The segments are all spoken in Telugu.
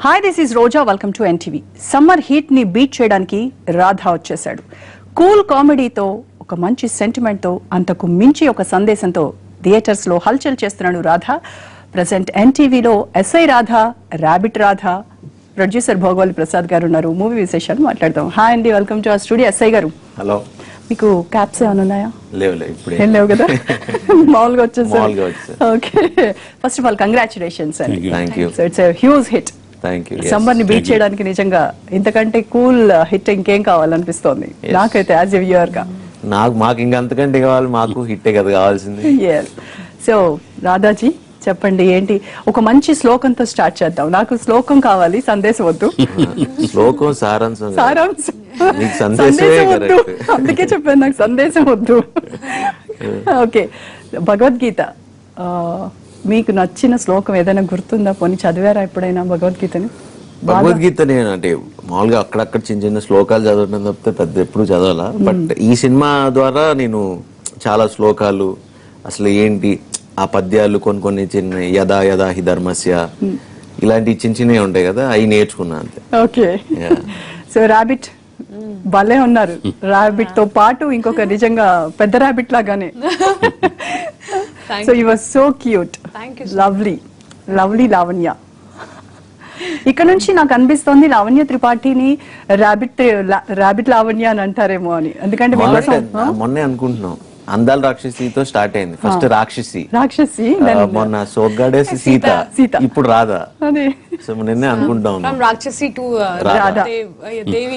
Hi this is Roja welcome to NTV summer heat ని బీట్ చేయడానికి రాధా వచ్చేసాడు కూల్ కామెడీతో ఒక మంచి సెంటిమెంట్ తో అంతకు మించి ఒక సందేశంతో థియేటర్స్ లో హల్చల్ చేస్తున్నాడు రాధా ప్రజెంట్ ఎన్టీవీలో SI Radha rabbit Radha producer Bhogoli Prasad గారు ఉన్నారు మూవీ విశేషాలు మాట్లాడదాం హాయ్ అండి welcome to our studio SI గారు హలో మీకు క్యాప్స్ ఏమైనా ఉన్నాయా లేవు లేవు ఇప్పుడే ఏం లేవు కదా మామూలుగా వచ్చేసారు మామూలుగా వచ్చేసారు. Okay first of all congratulations అండి thank you so it's huge hit thank you summer ని బీట్ చేయడానికి నిజంగా ఇంతకంటే కూల్ హిట్ ఇంకేం కావాలనిపిస్తోంది Yes. నాకైతే యాజ్ ఎ వ్యూయర్ గా నాకు మాకు ఇంకా అంతకంటే కావాలి మాకు హిట్టే కదా కావాల్సింది సో రాధాజీ చెప్పండి ఏంటి ఒక మంచి శ్లోకంతో స్టార్ట్ చేద్దాం నాకు శ్లోకం కావాలి సందేశం వద్దు శ్లోకం సారాంశం కాదు. సారాంశం నీకు సందేశమే సందేశం వద్దు correct. అందుకే చెప్పాను నాకు సందేశం వద్దు ఓకే భగవద్గీత ఆ, మీకు నచ్చిన శ్లోకం ఏదైనా గుర్తుందా పోనీ చదివారా ఎప్పుడైనా భగవద్గీతని బాగా- భగవద్గీత నేను అంటే మామూలుగా అక్కడక్కడ చిన్న చిన్న శ్లోకాలు చదవడం తప్పితే పెద్ద ఎప్పుడు చదవాలా బట్ ఈ సినిమా ద్వారా నేను చాలా శ్లోకాలు అసలు ఏంటి ఆ పద్యాలు కొన్ని కొన్ని చిన్న యదా యదా హి ధర్మస్య ఇలాంటి చిన్న చిన్నవి ఉంటాయి కదా అవి నేర్చుకున్నా అంతే ఓకే Yeah. సో రాబిట్ భలే ఉన్నారు రాబిట్ తో పాటు ఇంకొక నిజంగా పెద్ద రాబిట్ లాగానే Thank so you are so cute Thank you lovely lovely Lavanya ఇక్కడ నుంచి నాకు అనిపిస్తోంది లావణ్య త్రిపాఠిని రాబిట్ రాబిట్ లావణ్య అని అంటారేమో అని ఎందుకంటే మీకోసం మొన్నే మొన్నే అనుకుంటున్నాం అందాల రాక్షసితో స్టార్ట్ అయింది ఫస్ట్ రాక్షసి రాక్షసి ఆ, then మొన్న సోగ్గాడేసి సీత సీత. ఇప్పుడు రాదా అదే సో నిన్నే అనుకుంటా ఉన్నాం From Rakshasi to uh, Radha. Dev, uh, Devi.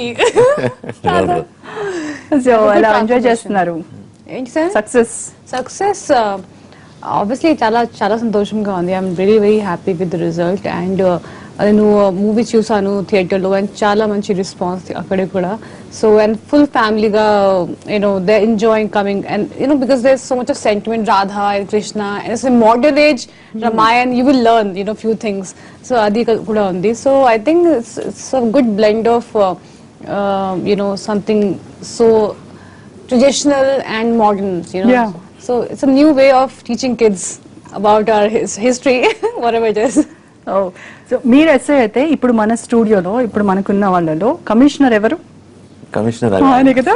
So ఎలా ఎంజాయ్ చేస్తున్నారు ఏంటి సార్ సక్సెస్ సక్సెస్ ఆబ్వియస్లీ చాలా చాలా సంతోషంగా ఉంది I'm very very happy with the result and నేను మూవీ చూసాను థియేటర్లో అండ్ చాలా మంచి రెస్పాన్స్ అక్కడ కూడా సో అండ్ ఫుల్ ఫ్యామిలీగా you know they enjoying coming and you know because there so much of sentiment Radha and Krishna and it's modern age Ramayan you will learn you know few things so అది కూడా ఉంది so I think it's good blend of you know something so traditional and modern, you know. Yeah. So it's a new way of teaching kids about our his history, whatever it is. ఓ సో మీరు ఎస్ఐ అయితే ఇప్పుడు మన స్టూడియోలో ఇప్పుడు మనకున్న వాళ్ళలో కమిషనర్ ఎవరు కమిషనర్ ఆయనే కదా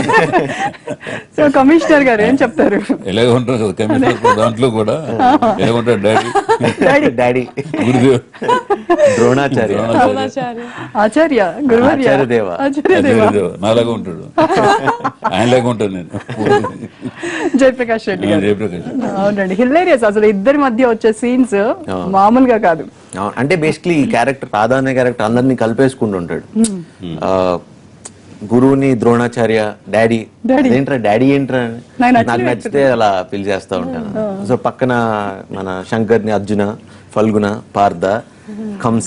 సో కమిషనర్ గారు ఏం చెప్తారు ఎలాగ ఉంటారు కదా కమిషనర్ కూడా దాంట్లో కూడా ఎలాగ ఉంటారు డాడీ డాడీ గురుదేవ్ ద్రోణాచార్య ఆచార్య గురువర్య ఆచార్యదేవ. ఆచార్యదేవ గురుదేవ్ నాలాగా ఉంటాడు ఆయనలాగా ఉంటాను నేను జయప్రకాష్ రెడ్డి గారు జయప్రకాష్ అవునండి హిల్లేరియస్ అసలు ఇద్దరి మధ్య వచ్చే సీన్స్ మామూలుగా కాదు అంటే బేసిక్లీ ఈ క్యారెక్టర్ రాధా అనే క్యారెక్టర్ అందరినీ కలిపేసుకుంటూ ఉంటాడు ఆ, గురువుని ద్రోణాచార్య డాడీ Daddy. ఏంట్రా డాడీ ఏంట్రా అని. నాకు నాకు నచ్చలేదు. నచ్చితే అలా పిలిచేస్తా ఉంటాను సో పక్కన మన శంకర్ని అర్జున ఫల్గుణ పార్థ కంస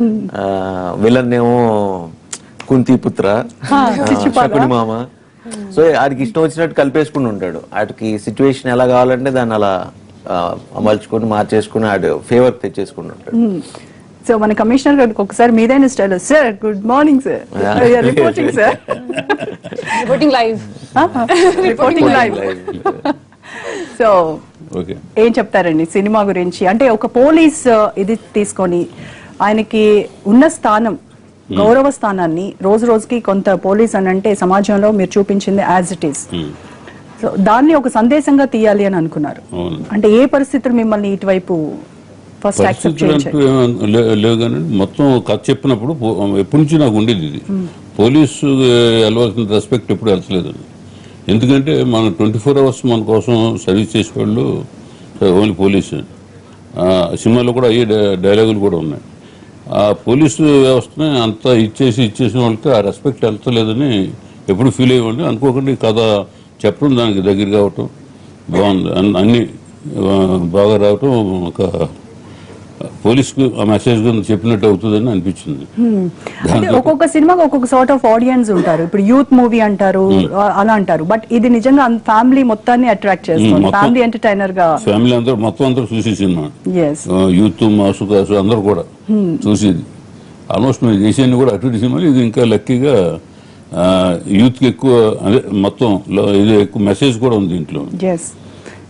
విలన్ ఏమో కుంతిపుత్ర ఆ, శిశుపాల. శకుని మామ సో ఆడికి ఇష్టం వచ్చినట్టు కలిపేసుకుని ఉంటాడు ఆడికి సిచ్యువేషన్ ఎలా కావాలంటే దాన్ని అలా ఆ, అమల్చుకొని మార్చేసుకుని ఆడు ఫేవర్ తెచ్చేసుకుని ఉంటాడు సో మన కమిషనర్ గారికి ఒకసారి మీదైన style sir good morning sir Yeah. Reporting sir Reporting live. Reporting live so okay ఏం చెప్తారండి సినిమా గురించి అంటే ఒక పోలీస్ ఆ, ఇది తీసుకొని ఆయనకి ఉన్న స్థానం గౌరవ స్థానాన్ని రోజు రోజుకి కొంత పోలీస్ అని అంటే సమాజంలో మీరు చూపించింది యాజ్ ఇట్ ఈస్ సో దాన్ని ఒక సందేశంగా తీయాలి అని అనుకున్నారు అవును. అంటే ఏ పరిస్థితులు మిమ్మల్ని ఇటువైపు ఫస్ట్ యాక్సెప్ట్ పరిస్థితులు చేయించాయి అంటూ ఏం లే- లేవు కానీ మొత్తం కథ చెప్పినప్పుడు పో- ఎప్పటి నుంచి నాకు ఉండేది ఇది పోలీసు వెళ్ళవలసిన రెస్పెక్ట్ ఎప్పుడు వెళ్తలేదు ఎందుకంటే మన ట్వంటీ ఫోర్ అవర్స్ మన కోసం సర్వీస్ చేసేవాళ్ళు ఓన్లీ పోలీసు ఆ, సినిమాలో కూడా అయ్యే డై- డైలాగులు కూడా ఉన్నాయి ఆ పోలీసు వ్యవస్థని అంత ఇచ్చేసి ఇచ్చేసిన వాళ్ళకి ఆ రెస్పెక్ట్ వెళ్తలేదని ఎప్పుడు ఫీల్ అయ్యేవాడిని అనుకోకుండా ఈ కథ చెప్పడం దానికి దగ్గర కావటం బాగుంది అన్- అన్ని ఆ, బాగా రావటం ఒక పోలీస్కు ఆ మెసేజ్ గురించి చెప్పినట్టు అవుతుందని అనిపించింది అంటే ఒక్కొక్క సినిమాకి ఒక్కొక్క సార్ట్ ఆఫ్ ఆడియన్స్ ఉంటారు ఇప్పుడు యూత్ మూవీ అంటారు ఆ- అలా అంటారు బట్ ఇది నిజంగా ఫ్యామిలీ మొత్తాన్ని అట్రాక్ట్ చేస్తుంది మొత్తం- ఫ్యామిలీ ఎంటర్టైనర్ గా ఫ్యామిలీ అందరూ మొత్తం అందరూ చూసి సినిమా ఎస్ ఆ, యూత్ మాసు కాసు అందరూ కూడా చూసేది ఆల్మోస్ట్ మేము చేసేది కూడా అటు ఇటు సినిమాలు ఇది ఇంకా లక్కీగా యూత్కి ఎక్కువ అదే మొత్తం లో- ఇది ఎక్కువ మెసేజ్ కూడా ఉంది దీంట్లో ఎస్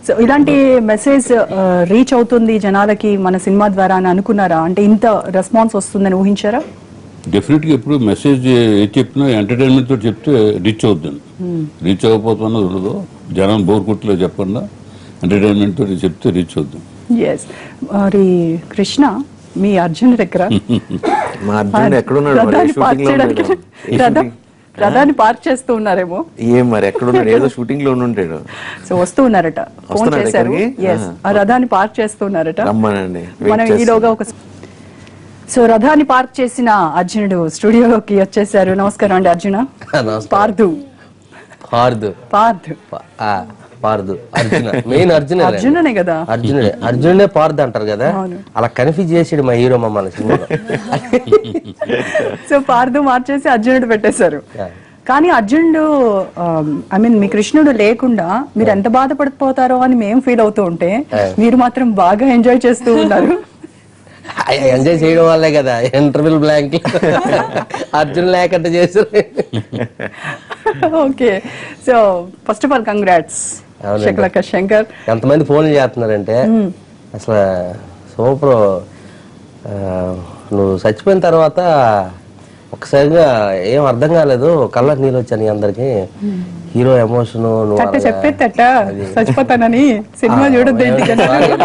సో ఇలాంటి మెసేజ్ రీచ్ అవుతుంది జనాలకి మన సినిమా ద్వారా అని అనుకున్నారా అంటే ఇంత రెస్పాన్స్ వస్తుందని ఊహించారా డెఫినెట్ గా ఎప్పుడు మెసేజ్ ఏది చెప్పినా ఎంటర్టైన్మెంట్ తోటి చెప్తే రీచ్ అవుతుంది రీచ్ అవ్వకపోతున్నది ఉండదు జనం బోర్ కుట్లో చెప్పకుండా ఎంటర్టైన్మెంట్ తోటి చెప్తే రీచ్ అవుతుంది ఎస్ మరి కృష్ణ మీ అర్జున్ దగ్గర మా అర్జున్ ఎక్కడున్నాడు మరి రథాన్ని పార్క్ షూటింగ్ లో చేయడానికి ఉన్నాడు ఏ రథం shooting? రథాన్ని పార్క్ చేస్తూ ఉన్నారేమో ఏం మరి ఎక్కడున్నాడు ఏదో షూటింగ్ లో ఉంటాడు సో వస్తూ ఉన్నారట ఫోన్ వస్తున్నారా చేశారు ఇక్కడికి? ఎస్ ఆహా. ఆ రథాన్ని పార్క్ చేస్తూ ఉన్నారట రమ్మనండి Wait మనం చేస్తాం. ఈలోగా ఒక సో రథాన్ని పార్క్ చేసిన అర్జునుడు స్టూడియోకి వచ్చేసారు నమస్కారం అండి అర్జున నమస్కారం. పార్దు పార్దు పార్దు పా- ఆ, పార్దు అర్జున మెయిన్ అర్జునే అర్జునుడే కదా అర్జునుడే అర్జునుడే పార్దు అంటారు కదా అవును. అలా కన్ఫ్యూజ్ చేసాడు మా హీరో మమ్మల్ని సినిమాలో సో పార్దు మార్చేసి అర్జునుడు పెట్టేశారు Yeah. కానీ అర్జునుడు ఐ మీన్ మీ కృష్ణుడు లేకుండా మీరు ఎంత బాధపడిపోతారో అని మేము ఫీల్ అవుతూ ఉంటే మీరు మాత్రం బాగా ఎంజాయ్ చేస్తూ ఉన్నారు ఎంజాయ్ చేయడం వల్లే కదా ఇంటర్వ్యూల్ బ్లాంక్ అర్జున్ లేకుండా చేశారు okay so first of all congrats అవునండి. శకలక శంకర్ ఎంతమంది ఫోన్లు చేస్తున్నారంటే అసలు సూపర్ నువ్వు చచ్చిపోయిన తర్వాత ఒకసారిగా ఏం అర్థం కాలేదు కళ్ళకి నీళ్ళు వచ్చాను అందరికి హీరో ఎమోషన్ నువ్వు తట్ట అలాగా- చెప్పేదట చచ్చిపోతానని సినిమా చూడొద్దు ఇంటికన్నా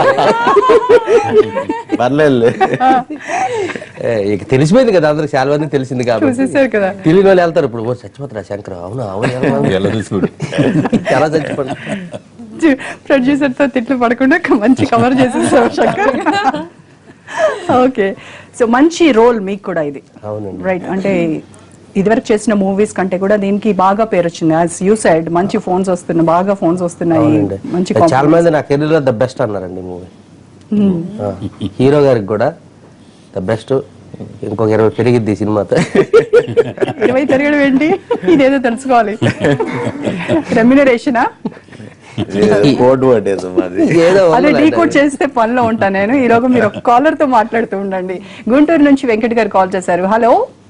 పర్లేదు ఏ, ఇక తెలిసిపోయింది కదా అందరికి చాలా మందికి తెలిసింది కాబట్టి చూసేసారు కదా తెలియని వాళ్ళు వెళ్తారు ఇప్పుడు ఓ చచ్చిపోతారా శంకర్ అవునా అవును ఎలా ఉంది? ఎలా చూడు ఎలా చచ్చిపోతాడు ప్రొడ్యూసర్ తో తిట్లు పడకుండా ఒక మంచి కవర్ చేసేసారు శంకర్ ఓకే సో మంచి రోల్ మీకు కూడా ఇది అవునండి రైట్ అంటే ఇదివరకు చేసిన మూవీస్ కంటే కూడా దీనికి బాగా పేరు వచ్చింది యాజ్ యూ సైడ్ మంచి ఫోన్స్ వస్తున్నాయి బాగా ఫోన్స్ వస్తున్నాయి అవునండి మంచి చాలా మంది నా కెరీర్ లో ద బెస్ట్ అన్నారండి మూవీ హీరో గారికి కూడా ద బెస్ట్ ఇంకొక ఇరవై పెరిగిద్ది ఈ సినిమాతో ఇరవై తిరగడం ఏంటి ఇదేదో తెలుసుకోవాలి రెమ్యునరేషనా కోడ్ వర్డ్ ఏదో మాది ఏదో అదే ఉందిలే. డీ కోడ్ చేస్తే పనిలో ఉంటాను నేను ఈలోగా మీరు ఒక కాలర్ తో మాట్లాడుతూ ఉండండి గుంటూరు నుంచి వెంకట్ గారు కాల్ చేశారు హలో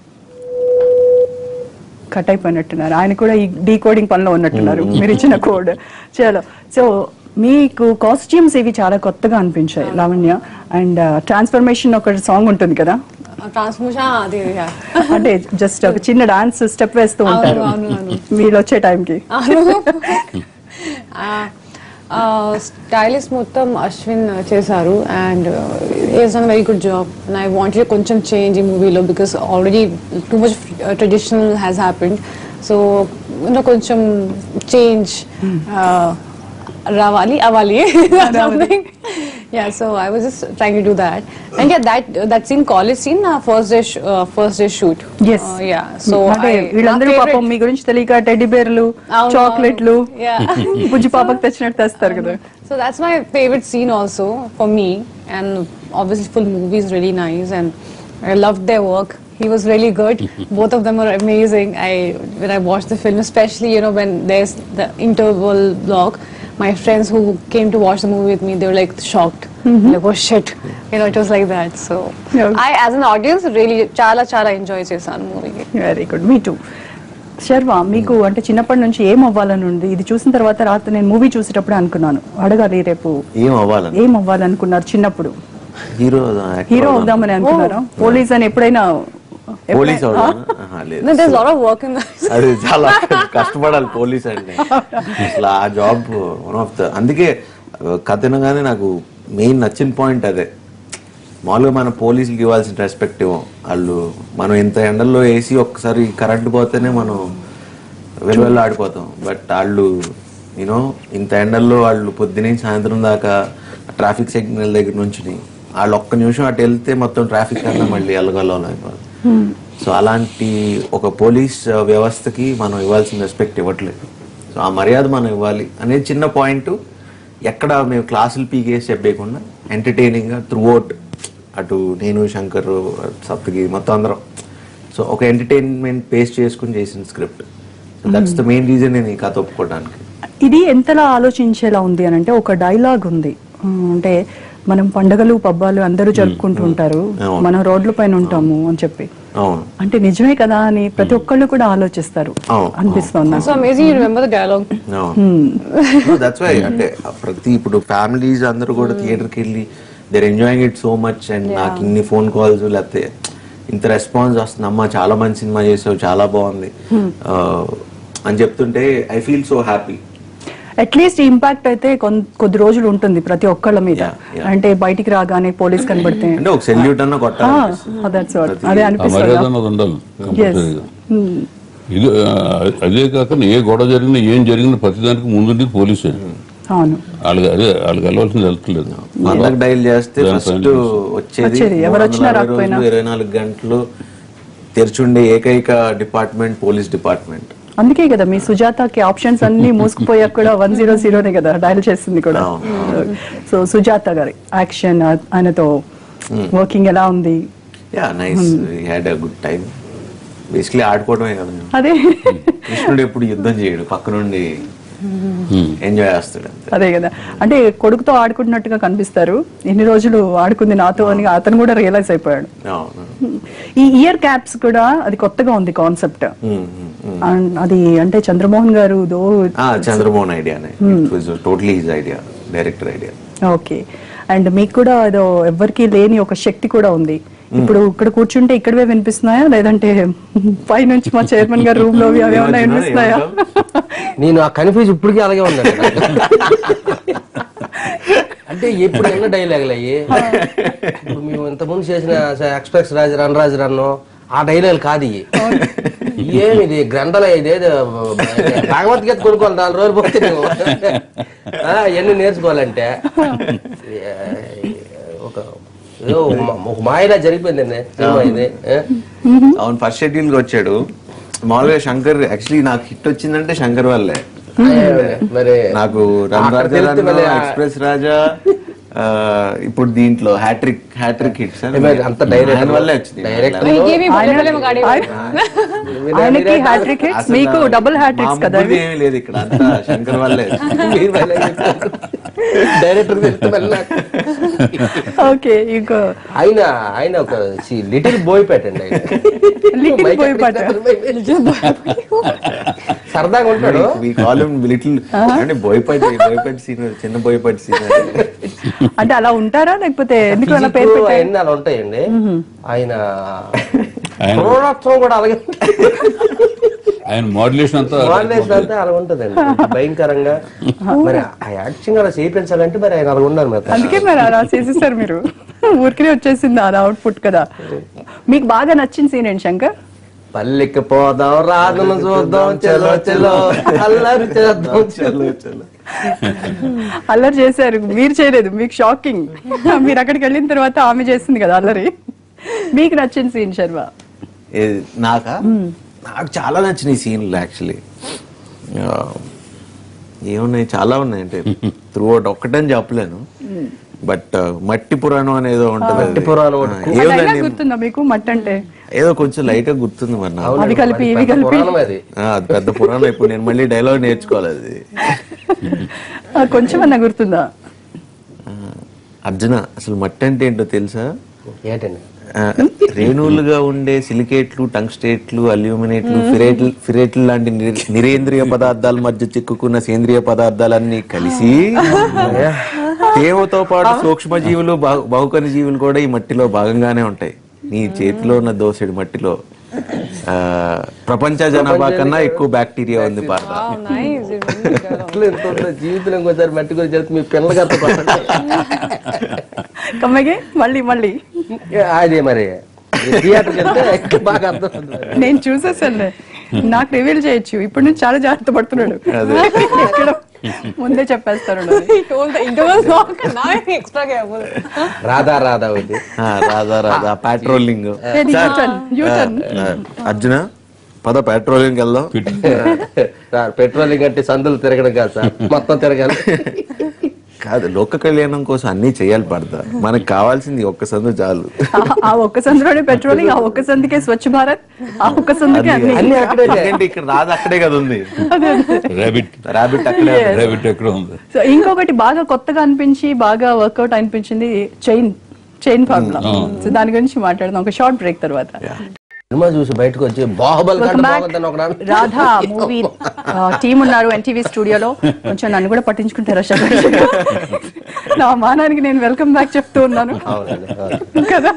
కట్ అయిపోయినట్టున్నారు ఆయన కూడా ఈ డీ కోడింగ్ పనిలో ఉన్నట్టున్నారు మీరు ఇచ్చిన కోడ్ చలో సో మీకు కాస్ట్యూమ్స్ ఇవి చాలా కొత్తగా అనిపించాయి లావణ్య అండ్ ట్రాన్స్ఫర్మేషన్ ఒక సాంగ్ ఉంటుంది కదా ట్రాన్స్మిషన్ అది yeah. అంటే జస్ట్ ఒక చిన్న డాన్స్ స్టెప్ వేస్తూ ఉంటారు అవును, అవును. వీళ్ళు వచ్చే టైంకి స్టైలిస్ట్ మొత్తం అశ్విన్ చేశారు and is done very good job and I wanted కొంచెం చేంజ్ ఈ మూవీలో because already too much traditional has happened so కొంచెం చేంజ్ రావాలి అవ్వాలి something yeah so i was just trying to do that and yeah that that scene college scene uh, first day sh- uh, first day shoot yes uh, yeah so అంటే I, వీళ్ళందరూ my పాపం favorite- మీ గురించి తెలియక టెడ్డి బేర్లు అవును, చాక్లెట్లు అవును. Yeah. బుజ్జి పాపకు తెచ్చినట్టు తెస్తారు కదా So that's my favorite scene also for me, and obviously full movie is really nice, and I loved their work. He was really good. Both of them are amazing. I when I watched the film, especially you know when there's the interval block, my friends who came to watch the movie with me, they were like shocked, like oh shit, you know it was like that. So Yeah. I, as an audience, really chala chala enjoy చేశాను movie. వెరీ గుడ్ మీ టూ శర్వ మీకు అంటే చిన్నప్పటి నుంచి ఏం అవ్వాలని ఉంది ఇది చూసిన తర్వాత రాత్రి నేను మూవీ చూసేటప్పుడు అనుకున్నాను అడగాలి రేపు ఏం అవ్వాలని ఏం అవ్వాలనుకున్నారు చిన్నప్పుడు హీరో హీరో అవుదామని అనుకున్నారా పోలీస్ అని ఎప్పుడైనా పోలీస్ ఎప్పుడైనా- అవుదామా? ఆహా, లేదు No, there's a lot of work in that. అది చాలా కష్టపడాలి పోలీస్ అంటే అసలు ఆ జాబ్ వన్ ఆఫ్ ద అందుకే కథ వినగానే నాకు మెయిన్ నచ్చిన పాయింట్ అదే మామూలుగా మన పోలీసులకి ఇవ్వాల్సిన రెస్పెక్ట్ ఇవ్వం వాళ్ళు మనం ఇంత ఎండల్లో వేసి ఒక్కసారి కరెంట్ పోతేనే మనం వెలువెల్లా ఆడిపోతాం బట్ వాళ్ళు యూనో ఇంత ఎండల్లో వాళ్ళు పొద్దున సాయంత్రం దాకా ట్రాఫిక్ సిగ్నల్ దగ్గర నుంచి వాళ్ళు ఒక్క నిమిషం అటు వెళ్తే మొత్తం ట్రాఫిక్ అంతా మళ్ళీ ఎల్లగల్లో అయిపోతుంది సో అలాంటి ఒక పోలీస్ వ్యవస్థకి మనం ఇవ్వాల్సిన రెస్పెక్ట్ ఇవ్వట్లేదు సో ఆ మర్యాద మనం ఇవ్వాలి అనేది చిన్న పాయింట్ ఎక్కడ మేము క్లాసులు పీకేసి చెప్పేయకుండా ఎంటర్టైనింగ్గా త్రూ అవుట్ అటు నేను శంకర్ సప్తగిరి మొత్తం అందరం సో ఒక ఎంటర్టైన్మెంట్ పేస్ చేసుకుని చేసిన script so that's the main reason నేను ఈ కథ ఒప్పుకోవడానికి ఇది ఎంతలా ఆలోచించేలా ఉంది అని అంటే ఒక డైలాగ్ ఉంది ఆ, అంటే మనం పండగలు పబ్బాలు అందరూ జరుపుకుంటూ ఉంటారు అవును. మనం రోడ్ల పైన ఉంటాము అని చెప్పి అవును అంటే నిజమే కదా అని ప్రతి ఒక్కళ్ళు కూడా ఆలోచిస్తారు అవును. అనిపిస్తుంది నాకు. So amazing you remember the dialogue that's why అంటే ఆ ప్రతి ఇప్పుడు ఫ్యామిలీస్ అందరూ కూడా థియేటర్కి వెళ్ళి they're enjoying it so much అండ్ నాకు ఇన్ని ఫోన్ కాల్స్ లేకపోతే ఇంత రెస్పాన్స్ వస్తుంది అమ్మా చాలా మంచి సినిమా చేసావు చాలా బాగుంది Uh, అని చెప్తుంటే I feel so happy at least impact అయితే కొన్- కొద్ది రోజులు ఉంటుంది ప్రతి ఒక్కళ్ళ మీద Yeah, yeah. అంటే బయటికి రాగానే పోలీస్ కనబడితే అంటే ఒక సెల్యూట్ అన్న కొట్టాలి that's what. అదే ఆ అనిపిస్తుంది మర్యాద అన్నది ఉండాలి కంపల్సరీగా ఇది ఆ, అదే కాకుండా ఏ గొడవ జరిగినా ఏం జరిగినా ప్రతిదానికి ముందుండి పోలీసే అవును వాళ్ళకి అదే వాళ్ళకి వెళ్ళవలసింది వెళ్తలేదు మనకు డైల్ చేస్తే దాని ఫస్ట్ పైన వచ్చేది వచ్చేది. ఎవరు మూడు వచ్చినా వందల అరవై రాకపోయినా. రోజులు, ఇరవై నాలుగు గంటలు తెరిచుండే ఏకైక డిపార్ట్మెంట్ పోలీస్ డిపార్ట్మెంట్ అందుకే కదా మీ సుజాతకి ఆప్షన్స్ అన్ని మూసుకుపోయాక కూడా వన్ జీరో జీరోనే కదా డయల్ చేస్తుంది కూడా సో సుజాత గారి యాక్షన్ ఆయనతో వర్కింగ్ ఎలా ఉంది yeah nice had a good time basically ఆడుకోవడమే కదా మేము. అదే కృష్ణుడు ఎప్పుడు యుద్ధం చేయడు పక్క నుండి ఎంజాయ్ చేస్తాడు అంతే అదే కదా అంటే కొడుకుతో ఆడుకుంటున్నట్టుగా కనిపిస్తారు ఎన్ని రోజులు ఆడుకుంది నాతో అని అతను కూడా రియలైజ్ అయిపోయాడు అవును ఈ ఇయర్ క్యాప్స్ కూడా అది కొత్తగా ఉంది కాన్సెప్ట్ ఉమ్, ఉమ్, ఉమ్. అది అంటే చంద్రమోహన్ గారు దో ఆ, చంద్రమోహన్ ఐడియానే totally his idea director idea okay and మీకు కూడా ఏదో ఎవ్వరికి లేని ఒక శక్తి కూడా ఉంది ఇప్పుడు ఇక్కడ కూర్చుంటే ఇక్కడవే వినిపిస్తున్నాయా లేదంటే పై నుంచి మా చైర్మన్ గారు రూమ్ లో అవి ఏమైనా వినిపిస్తున్నాయా నేను ఆ కన్ఫ్యూజ్ ఇప్పటికీ అలాగే ఉందండి అంటే ఎప్పుడు ఎన్న డైలాగులు అయ్యి ఇప్పుడు మేము ఇంతకుముందు చేసిన ఎక్స్ప్రెస్ రాజు రన్ రాజు రన్ను ఆ డైలాగ్ కాదు ఇవి ఏమి ఇది గ్రంథాలు ఇదేదో భగవద్గీత కొనుక్కోవాలి నాలుగు రోజులు పోతే నువ్వు ఆ, ఇవన్నీ నేర్చుకోవాలంటే ఏ, ఒక ఏదో ఒక మా- ఒక మాయలా జరిగిపోయిందండి సినిమా ఇది ఏ? అవును ఫస్ట్ షెడ్యూల్ కి వచ్చాడు మామూలుగా శంకర్ యాక్చువల్లీ నాకు హిట్ వచ్చిందంటే శంకర్ వల్లే మరి నాకు అక్కడ తెలిస్తే మళ్ళీ ఆ- ఎక్స్ప్రెస్ రాజా ఆ, ఇప్పుడు దీంట్లో హ్యాట్రిక్ హ్యాట్రిక్ హిట్ సార్ ఏమైంది? అంత డైరెక్ట్ ఆయన వల్లే వచ్చింది డైరెక్ట్ మీకేమి పల్లె గాడి ఆయనకి హ్యాట్రిక్ హిట్స్ అసలు మీకు డబుల్ మా హ్యాట్రిక్స్ కదా ముగ్గురిది ఏమీ లేదు ఇక్కడ అంతా శంకర్ వల్లే డైరెక్టర్ తెలిస్తే మళ్ళీ నాకు ఓకే ఇంకో ఆయన ఆయన ఒక లిటిల్ బోయ్ పెట్టండి ఆయన Little boy పాట. సరదాగా ఉంటాడు వి కాల్ హిమ్ లిటిల్ అంటే బోయపాటి బోయపాటి సీన్ చిన్న బోయపాటి సీన్ అంటే అలా ఉంటారా లేకపోతే ఎందుకు అలా పేరు Physique పెట్టారు అవన్నీ అలా ఉంటాయండి ఆయన ఆయన క్రూరత్వం కూడా అలాగే ఆయన మోడ్యులేషన్ అంతా మానేషన్ అంతా అలా ఉంటదండి భయంకరంగా మరి ఆ యాక్షన్ అలా చేయించాలంటే మరి ఆయన అలా ఉండాలి మరి అందుకే మరి అలా చేసేసారు మీరు ఊరికే వచ్చేసింది అది అవుట్పుట్ కదా మీకు బాగా నచ్చిన సీన్ ఏంటి శంకర్ పల్లెకి పోదాం రాజును చూద్దాం చలో చలో అల్లరి చేద్దాం చలో చలో అల్లరి చేశారు మీరు చేయలేదు మీకు షాకింగ్ మీరు అక్కడికి వెళ్ళిన తర్వాత ఆమె చేసింది కదా అల్లరి మీకు నచ్చిన సీన్ శర్మ ఏది, నాకా నాకు చాలా నచ్చినాయి సీన్లు యాక్చువల్లీ ఏమున్నాయి చాలా ఉన్నాయి అంటే త్రూ అవుట్ ఒక్కటని చెప్పలేను బట్ మట్టి పురాణం అనేది ఉంటుంది మట్టి పురాణం ఒకటి. ఆ, ఏముందండి డైలాగ్ గుర్తుందా మీకు మట్ అంటే ఏదో కొంచెం లైట్ గా గుర్తుంది మరి నాకు అవి కలిపి ఇవి పెద్ద కలిపి పురాణం అది ఆ, అది పెద్ద పురాణం ఇప్పుడు నేను మళ్ళీ డైలాగ్ నేర్చుకోవాలి అది ఆ, కొంచెం అన్న గుర్తుందా ఆ, అర్జున అసలు మట్టి అంటే ఏంటో తెలుసా ఏంటండి ఆ, రేణువులుగా ఉండే సిలికేట్లు టంగ్స్టేట్లు అల్యూమినేట్లు ఫిరేట్లు ఫిరేట్లు లాంటి నిర్- నిరేంద్రియ పదార్థాల మధ్య చిక్కుకున్న సేంద్రియ పదార్థాలన్నీ కలిసి తేమతో పాటు సూక్ష్మ జీవులు బహుకని జీవులు కూడా ఈ మట్టిలో భాగంగానే ఉంటాయి నీ చేతిలో ఉన్న దోసెడు మట్టిలో ఆ, ప్రపంచ జనాభా కన్నా ఎక్కువ బ్యాక్టీరియా ఉంది పాట నైస్ అట్లా ఎంత ఉందో జీవితంలో ఇంకోసారి మట్టి గురించి చెప్తే మీ పిల్లలకి అర్థం పడతాయి. కమ్మగే మళ్ళీ మళ్ళీ అదే మరి థియేటర్కి వెళ్తే ఇంకా బాగా అర్థం అవుతుంది. నేను చూసేసాను నాకు రివీల్ చేయొచ్చు ఇప్పటి నుంచి చాలా జాగ్రత్త పడుతున్నాడు ఎక్కడ ముందే చెప్పేస్తాడు ఎక్స్ట్రా కేర్ఫుల్ రాధా రాధా ఉంది ఆ, Radha Radha patrolling U turn U turn Arjuna పద పెట్రోలింగ్ వెళ్దాం సార్ పెట్రోలింగ్ అంటే సందులు తిరగడం కాదు సార్ మొత్తం తిరగాలి కాదు లోక కళ్యాణం కోసం అన్ని చేయాలి పడతా మనకు కావాల్సింది ఒక్క సందు చాలు ఆ- ఆ ఒక్క సందులోనే పెట్రోలింగ్ ఆ ఒక్క సందుకే స్వచ్ఛ భారత్ ఆ ఒక్క సందుకే అన్ని అన్ని అక్కడే ఎందుకంటే ఇక్కడ రాదు అక్కడే కదా ఉంది ర్యాబిట్ రాబిట్ అక్కడే ఉంది. ర్యాబిట్ ఎక్కడ ఉంది సో ఇంకొకటి బాగా కొత్తగా అనిపించి బాగా వర్కౌట్ అనిపించింది చైన్ చైన్ ఫార్ములా సో దాని గురించి మాట్లాడదాం ఒక షార్ట్ బ్రేక్ తర్వాత సినిమా చూసి బయటకు వచ్చి బాహుబలి Welcome కంటే back. బాగుందని ఒకడు అన్నాడు. రాధా మూవీ టీం ఉన్నారు ఎన్టీవీ స్టూడియోలో కొంచెం నన్ను కూడా పట్టించుకుంటారా శబరి నా మానానికి నేను వెల్కమ్ బ్యాక్ చెప్తూ ఉన్నాను అవునండి, అవును. కదా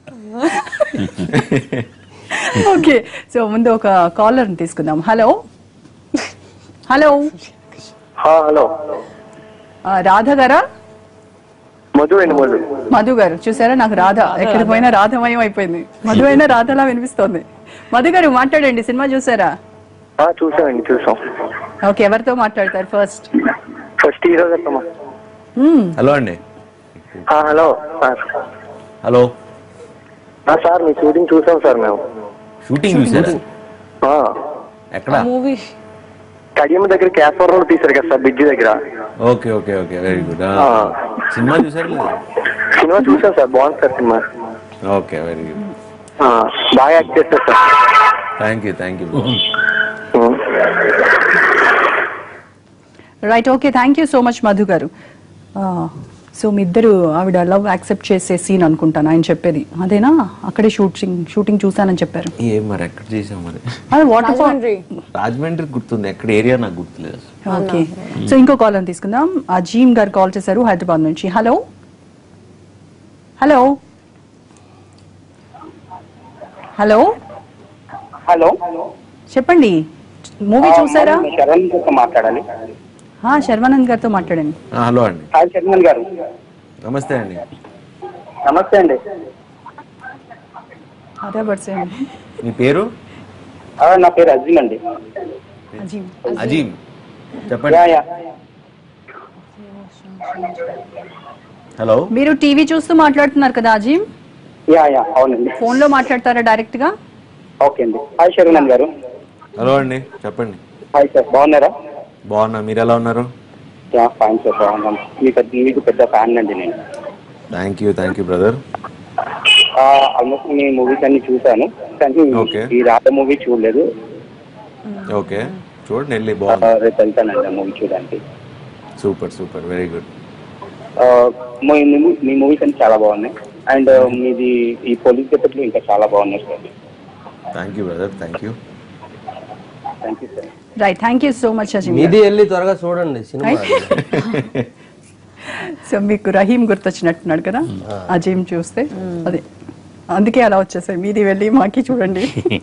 ఓకే సో ముందు ఒక కాలర్ తీసుకుందాం హలో హలో హలో రాధ గారా మధు అండి మధు మధు గారు చూసారా నాకు రాధ ఎక్కడికి పోయినా రాధమయం అయిపోయింది మధు అయినా రాధలా వినిపిస్తోంది మధు గారు మాట్లాడండి సినిమా చూసారా ఆ, చూసామండి చూసాం ఓకే ఎవరితో మాట్లాడతారు ఫస్ట్ ఫస్ట్ హీరో చెప్పమ్మా హలో అండి ఆ, హలో సార్ హలో ఆ, సార్ మీ షూటింగ్ చూసాం సార్ మేము షూటింగ్ చూసారా ఆ, ఎక్కడ మూవీ కడియం దగ్గర క్యాస్వర్ రోడ్ తీసారు కదా సార్ బ్రిడ్జ్ దగ్గర okay okay okay very good ఆ. సినిమా చూసారా లేదా సినిమా చూసాం సార్ బాగుంది సార్ సినిమా ఓకే వెరీ గుడ్ ఆ, బాగా యాక్ట్ చేస్తారు sir thank you thank you um. Right okay thank you so much Madhu గారు సో మీ ఇద్దరు ఆవిడ లవ్ యాక్సెప్ట్ చేసే సీన్ అనుకుంటాను ఆయన చెప్పేది అదేనా అక్కడే షూటింగ్ షూటింగ్ చూసానని చెప్పారు ఏం మరి ఎక్కడ చేసాం మరి అది వాటర్ రాజమండ్రి రాజమండ్రి గుర్తుంది ఎక్కడ ఏరియా నాకు గుర్తులేదు అసలు. ఓకే సో ఇంకో కాల్ అని తీసుకుందాం అజీమ్ గారు కాల్ చేశారు హైదరాబాద్ నుంచి హలో హలో హలో హలో చెప్పండి మూవీ చూసారా నేను శరణ్ గారితో మాట్లాడాలి ఆ, శర్వానంద్ గారితో మాట్లాడండి ఆ, హలో అండి హాయ్ శరణ్ గారు నమస్తే అండి నమస్తే అండి అదే బర్సే అండి మీ పేరు ఆ, నా పేరు అజీమ్ అండి అజీమ్ అజీమ్ చెప్పండి యా యా హలో మీరు టీవీ చూస్తూ మాట్లాడుతున్నారు కదా అజీమ్ యా యా అవునండి ఫోన్ లో మాట్లాడతారా డైరెక్ట్ గా ఓకే అండి హాయ్ శరణ్ గారు హలో అండి చెప్పండి హాయ్ సార్ బాగున్నారా బాగున్నా మీరు ఎలా ఉన్నారు యా ఫైన్ సార్ బాగున్నాం మీ పెద్ద మీకు పెద్ద ఫ్యాన్ అండి నేను thank you thank you brother almost మీ మూవీస్ అన్ని చూసాను కానీ Okay. ఈ రాత మూవీ చూడలేదు ఓకే చూడండి వెళ్ళి ఆ, బాగుంది రేపు వెళ్తానండి ఆ మూవీ చూడడానికి సూపర్ సూపర్ వెరీ గుడ్ ఆ, మీ మీ- మీ మూవీస్ అన్ని చాలా బాగున్నాయి అండ్ మీది ఈ పోలీస్ డిపార్ట్మెంట్లో ఇంకా చాలా బాగున్నాయి sir thank you brother thank you thank you sir right thank you so much Azeem మీది వెళ్ళి త్వరగా చూడండి సినిమా సో మీకు రహీం గుర్తొచ్చినట్టున్నాడు కదా అజీమ్ చూస్తే అదే అందుకే అలా వచ్చేసాయి మీది వెళ్ళి మాకి చూడండి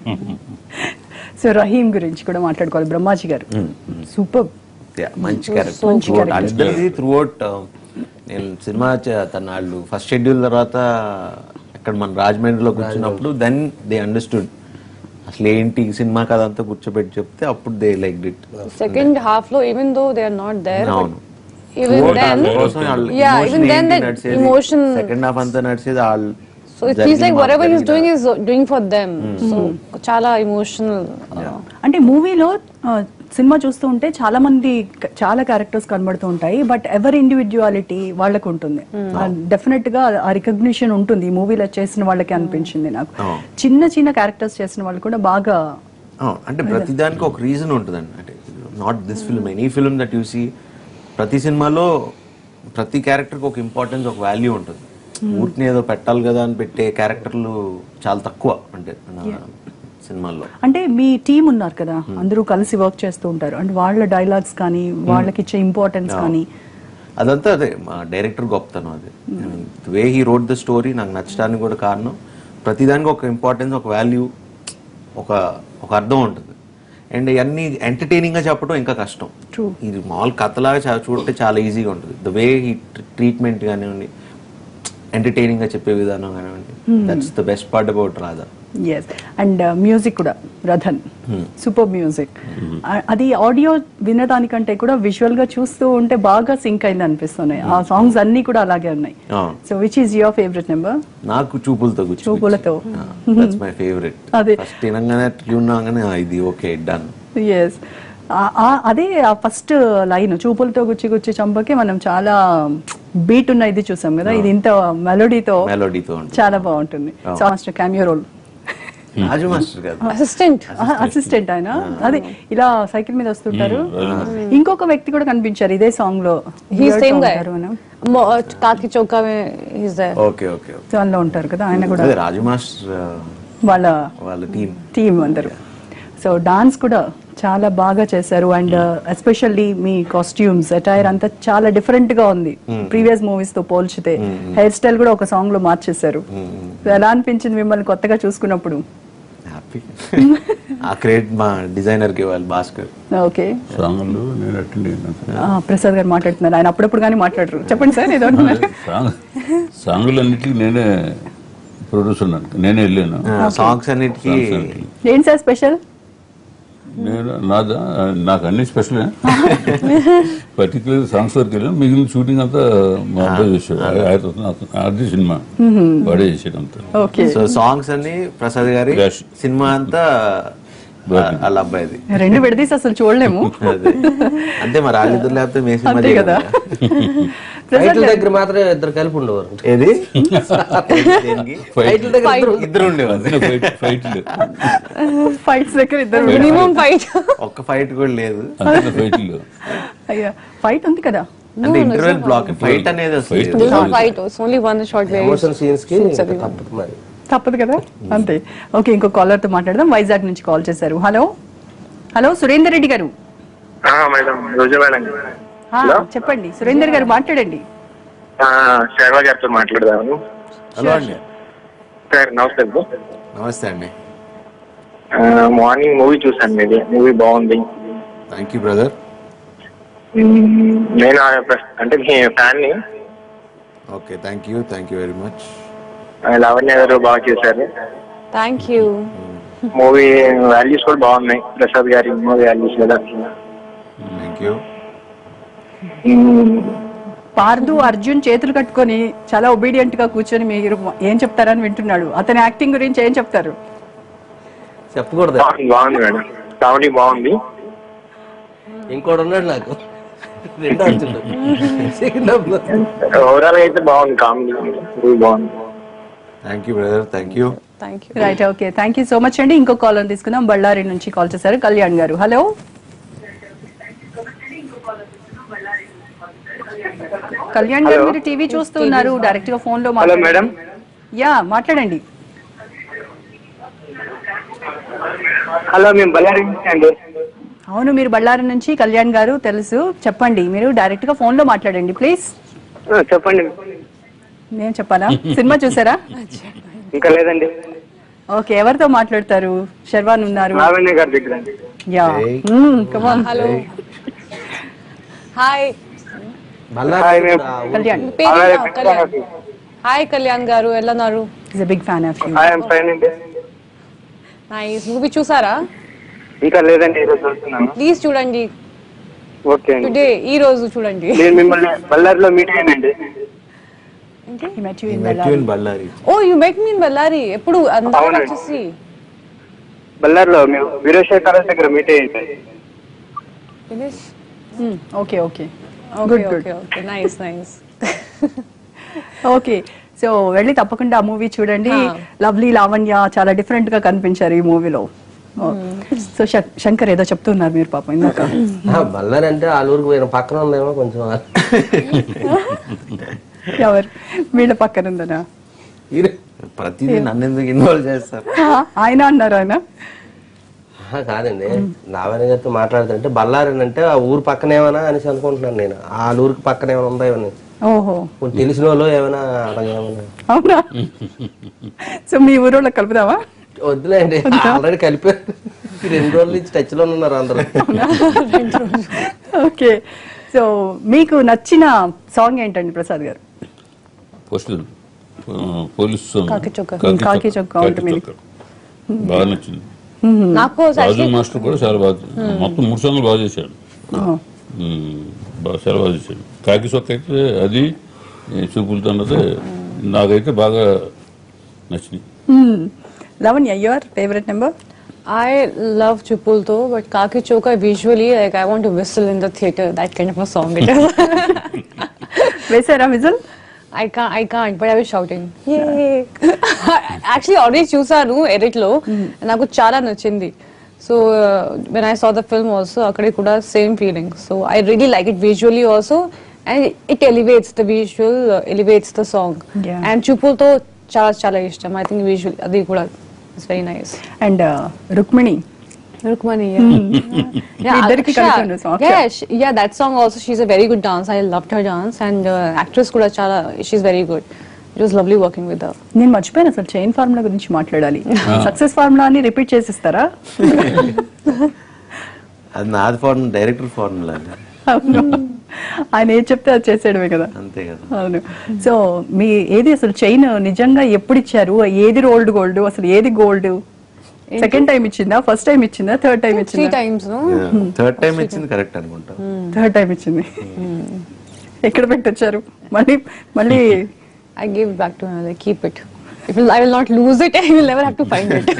సో రహీం గురించి కూడా మాట్లాడుకోవాలి బ్రహ్మాజీ గారు సూపర్ Yeah, మంచి క్యారెక్టర్ మంచి character. అందరిది త్రూఅవుట్ నేను సినిమా చ- తన వాళ్ళు ఫస్ట్ షెడ్యూల్ తర్వాత అక్కడ మన రాజమండ్రిలో కూర్చున్నప్పుడు దెన్ దే అండర్స్టూడ్ అసలు ఏంటి సినిమా కథ అంతా కూర్చోబెట్టి చెప్తే అప్పుడు they like did second half లో even though they are not there అవును even then yeah even then that emotion second half అంతా నడిచేది వాళ్ళు so it feels like whatever he's doing is doing for them so చాలా ఎమోషనల్ అంటే మూవీలో సినిమా చూస్తూ ఉంటే చాలా మంది క- చాలా క్యారెక్టర్స్ కనబడుతూ ఉంటాయి బట్ ఎవరి ఇండివిజువాలిటీ వాళ్ళకు ఉంటుంది డెఫినెట్ గా ఆ రికగ్నిషన్ ఉంటుంది ఈ మూవీలో చేసిన వాళ్ళకి అనిపించింది నాకు Oh. చిన్న చిన్న క్యారెక్టర్స్ చేసిన వాళ్ళు కూడా బాగా ఆ, అంటే ప్రతి దానికి ఒక రీజన్ ఉంటుందండి అంటే not this film any film that you see ప్రతి సినిమాలో ప్రతి క్యారెక్టర్కి ఒక ఇంపార్టెన్స్ ఒక వాల్యూ ఉంటుంది ఊరిని ఏదో పెట్టాలి కదా అని పెట్టే క్యారెక్టర్లు చాలా తక్కువ అంటే నా సినిమాల్లో అంటే మీ టీం ఉన్నారు కదా అందరూ కలిసి వర్క్ చేస్తూ ఉంటారు అంటే వాళ్ళ డైలాగ్స్ కానీ వాళ్ళకి ఇచ్చే ఇంపార్టెన్స్ కానీ అదంతా అదే మా డైరెక్టర్ గొప్పతనం అది way he wrote the story నాకు నచ్చడానికి కూడా కారణం ప్రతిదానికి ఒక ఇంపార్టెన్స్ ఒక వాల్యూ ఒక ఒక అర్థం ఉంటుంది అండ్ ఇవన్నీ ఎంటర్టైనింగ్ గా చెప్పడం ఇంకా కష్టం True. ఇది మామూలు కథలాగా చా- చూస్తే చాలా ఈజీగా ఉంటుంది ద వే హీ ట్రీట్మెంట్ కానివ్వండి ఎంటర్టైనింగ్ గా చెప్పే విధానం కానివ్వండి that's the best part about Radha yes and music కూడా రథన్ సూపర్ మ్యూజిక్ అది ఆడియో వినడానికంటే కూడా విజువల్ గా చూస్తూ ఉంటే బాగా సింక్ అయింది అనిపిస్తున్నాయి ఆ సాంగ్స్ అన్ని కూడా అలాగే ఉన్నాయి అవును. So which is your favourite number నాకు చూపులతో గుచ్చి చూపులతో. దట్స్ మై ఫేవరెట్ అదే. ఫస్ట్ వినంగానే ట్యూన్ అవగానే "ఆ, ఇది ఓకే డన్ ఎస్ అదే ఆ ఫస్ట్ లైన్ చూపులతో గుచ్చి గుచ్చి చంపకి మనం చాలా బీట్ ఉన్న ఇది చూసాం కదా ఇది ఇంత మెలోడీతో మెలోడీతో ఉంటుంది చాలా బాగుంటుంది so master cameo role Raju master గారు అసిస్టెంట్ అసిస్టెంట్ ఆయన అదే ఇలా సైకిల్ మీద వస్తుంటారు ఇంకొక వ్యక్తి కూడా కనిపించారు ఇదే సాంగ్ లో హీ Weird సేమ్ గా గై ఉంటారు మనం. కాకి చౌకా may he's there okay okay so అందులో ఉంటారు కదా ఆయన కూడా అదే రాజు మాస్టర్ వాళ్ళ వాళ్ళ టీం టీం అందరూ సో డాన్స్ కూడా చాలా బాగా చేశారు అండ్ ఎస్పెషల్లీ మీ కాస్ట్యూమ్స్ అటైర్ అంతా చాలా డిఫరెంట్ గా ఉంది ప్రీవియస్ మూవీస్ తో పోల్చితే హెయిర్ స్టైల్ కూడా ఒక సాంగ్ లో మార్చేశారు So, ఎలా అనిపించింది మిమ్మల్ని కొత్తగా చూసుకున్నప్పుడు హ్యాపీ ఆ క్రెడిట్ మా డిజైనర్ కి వాళ్ళు భాస్కర్ ఓకే సాంగ్లు నేను అటెండ్ అయినా ప్రసాద్ గారు మాట్లాడుతున్నారు ఆయన అప్పుడప్పుడు కానీ మాట్లాడరు చెప్పండి సార్ ఏదో అంటున్నారు సాంగ్ సాంగులన్నిటికీ నేనే ప్రొడ్యూసర్ నేనే వెళ్ళాను సాంగ్స్ అన్నిటికీ Songs అన్నిటికీ. ఏంటి సార్ స్పెషల్ నేను నాదా నాకు అన్ని స్పెషల్ పర్టికులర్ సాంగ్స్ వరకు వెళ్ళాను మిగిలిన షూటింగ్ అంతా మా అబ్బాయి చేశాడు ఆయన- అది సినిమా వాడే చేసాడు అంతా ఓకే సో సాంగ్స్ అన్ని ప్రసాద్ గారి Crash. సినిమా అంతా వాళ్ళ అబ్బాయిది రెండు విడదీసి అసలు చూడలేము అదే అంతే మరి వాళ్ళిద్దరు లేకపోతే మీ సినిమా అంతే కదా చేయగలరా? ఫైట్ల దగ్గర మాత్రమే ఇద్దరు కలిపి ఉండేవారు ఏది దేనికి? ఫైట్ల దగ్గర ఇద్దరు ఇద్దరు ఉండేవాళ్ళు మధ్యన ఫైట్ ఫైట్లు ఫైట్స్ దగ్గర ఇద్దరు మినిమం ఫైట్ ఒక్క ఫైట్ కూడా లేదు మధ్యన ఫైట్లు అయ్యా ఫైట్ ఉంది కదా అంటే ఇంటర్వెల్ బ్లాక్ ఫైట్ అనేది అసలు Fight. లేదు. Fight only one short emotion scenes కి తప్పదు మరి తప్పదు కదా అంతే ఓకే ఇంకో కాలర్ తో మాట్లాడదాం వైజాగ్ నుంచి కాల్ చేశారు హలో హలో సురేందర్ రెడ్డి గారు ఆ, మేడం రోజా మేడం ఆ, చెప్పండి సురేందర్ గారు మాట్లాడండి ఆ, శర్వ గారితో మాట్లాడదాము హలో అండి సార్ నమస్తే బ్రో. నమస్తే అండి ఆ, మార్నింగ్ మూవీ చూసాను మీది మూవీ బాగుంది థ్యాంక్ యూ బ్రదర్ మ్మ్, నేను ఆ ప్రస్- అంటే మీ ఫ్యాన్ ని okay thank you thank you very much ఆ, లావణ్య గారు బాగా చేశారు థ్యాంక్ యూ మూవీ వాల్యూస్ కూడా బాగున్నాయి ప్రసాద్ గారి మూవీ వాల్యూస్ కదా thank you hmm, Parthu Arjun చేతులు కట్టుకొని చాలా ఒబీడియంట్ గా కూర్చొని మీరు ఏం చెప్తారని వింటున్నాడు అతని యాక్టింగ్ గురించి ఏం చెప్తారు చెప్పకూడదు బాగుంది బాగుంది మేడం కామెడీ బాగుంది ఇంకోటి ఉన్నాడు నాకు రెండో అర్జునుడు. సెకండ్ హాఫ్ లో. ఓవరాల్ అయితే బాగుంది కామెడీ మూవీ బాగుంది thank you brother thank you thank you right okay thank you so much అండి ఇంకో కాల్ తీసుకుందాం బళ్ళారి నుంచి కాల్ చేశారు కళ్యాణ్ గారు హలో కళ్యాణ్ గారు మీరు టీవీ చూస్తున్నారు డైరెక్ట్ గా ఫోన్ లో హలో మాట్లాడండి. మేడం యా మాట్లాడండి హలో మేము బళ్ళారి నుంచి అండి అవును మీరు బళ్ళారి నుంచి కళ్యాణ్ గారు తెలుసు చెప్పండి మీరు డైరెక్ట్ గా ఫోన్ లో మాట్లాడండి ప్లీజ్ ఆ, చెప్పండి నేను చెప్పాలా సినిమా చూసారా ఇంకా లేదండి ఓకే ఎవరితో మాట్లాడతారు శర్వాన్ ఉన్నారు లావణ్య గారి దగ్గర అండి yeah come on hello hi Bellary hi మేము కూడా కళ్యాణ్ అలాగే కళ్యాణ్ హాయ్ కళ్యాణ్ గారు ఎలా ఉన్నారు is big fan of you I'm fine అండి నైస్ మూవీ చూసారా ఇంకా లేదండి ఈరోజు చూస్తున్నాను ప్లీజ్ చూడండి ఓకే అండి టుడే ఈ రోజు చూడండి నేను మిమ్మల్ని బళ్ళారిలో మీట్ అయ్యానండి మెట్యూన్ Ballari oh you met me in Ballari ఎప్పుడు అందరూ అవునండి. వచ్చేసి బళ్ళారిలో మేము వీరేశ్వర కాలేజ్ దగ్గర మీట్ అయ్యింది finish okay okay okay good good okay okay nice nice okay so వెళ్ళి తప్పకుండా ఆ మూవీ చూడండి Ah. లవ్లీ లావణ్య చాలా డిఫరెంట్ గా కనిపించారు ఈ మూవీలో సో శంకర్ ఏదో చెప్తున్నారు మీరు పాపం ఇందాక ఆ, బళ్ళారి అంటే వాళ్ళ ఊరికి పోయిన పక్కన ఉందేమో కొంచెం ఎవరు వీళ్ళ పక్కన ఉందనా ఈరు- ప్రతిదీ నన్ను ఎందుకు ఇన్వాల్వ్ చేస్తారు Ah, ఆయన అన్నారు ఆయన ఆ, కాదండి లావణ్య గారితో మాట్లాడుతుంటే బళ్ళారి అంటే ఆ ఊరు పక్కనేమన్నా అనేసి అనుకుంటున్నాను నేను ఆ ఊరికి పక్కన ఏమైనా ఉందా ఏమని ఓహో కొంచెం తెలిసిన వాళ్ళు ఏమైనా అలాగేమన్నా అవునా సో మీ ఊరోళ్ళకి కలుపుదామా వద్దులేండి ఆల్రెడీ కలిపారు ఈ రెండు రోజుల నుంచి టచ్ లో ఉన్నారు అందరూ ఓకే సో మీకు నచ్చిన సాంగ్ ఏంటండి ప్రసాద్ గారు పోస్టల్ పోలీస్ సాంగ్. కాకి చొక్కా. కాకి కాకి చొక్కా. చొక్కా కాకి ఉంటుంది. చొక్కా. బాగా నచ్చింది నాకు రాజు మాస్టర్ కూడా చాలా బాగా మొత్తం మూడు సాంగ్లు బాగా చేశాడు ఉమ్, బాగా చాలా బాగా చేశాడు కాకి సొక్క అయితే అది ఈ చూపులతో అన్నది నాకైతే బాగా నచ్చింది Lavanya your favourite number I love Chupulto, but Kaki Choka visually, like I want to whistle in the theater, that kind of a song it is. వేసారా whistle I can't, I can't, but I was shouting. Yay! Actually, already చూసాను edit లో నాకు చాలా నచ్చింది so when I saw the film also అక్కడ కూడా same feeling so I really like it visually also and it elevates the visual elevates the song Yeah. And చూపులతో చాలా చాలా ఇష్టం ఐ థింక్ విజువల్ అది కూడా it's very nice and Rukmini Rukmani, yeah. ఇద్దరికి కలిసి ఉన్న song. Yeah, she, yeah, that song also, she's a very good dancer. I loved her dance. And uh, actress kuda chala, she's very good. It was lovely working with her. నేను మర్చిపోయాను అసలు చైన్ ఫార్ములా గురించి మాట్లాడాలి సక్సెస్ ఫార్ములా అని రిపీట్ చేసిస్తారా అది నాది ఫార్ములా డైరెక్టర్ ఫార్ములా అండి అవును ఆయన ఏది చెప్తే అది చేసేయడమే కదా అంతే కదా అవును సో మీ ఏది అసలు చైన్ నిజంగా ఎప్పుడు ఇచ్చారు ఏది రోల్డ్ గోల్డ్ అసలు ఏది గోల్డ్ సెకండ్ టైం ఇచ్చిందా ఫస్ట్ టైం ఇచ్చిందా థర్డ్ టైం Three ఇచ్చిందా times, no? థర్డ్ టైం ఇచ్చింది కరెక్ట్ అనుకుంటా థర్డ్ టైం ఇచ్చింది ఎక్కడ పెట్టొచ్చారు మళ్ళీ మళ్ళీ I gave it back to her. Like, keep it. If I will not lose it, I will never have to find it.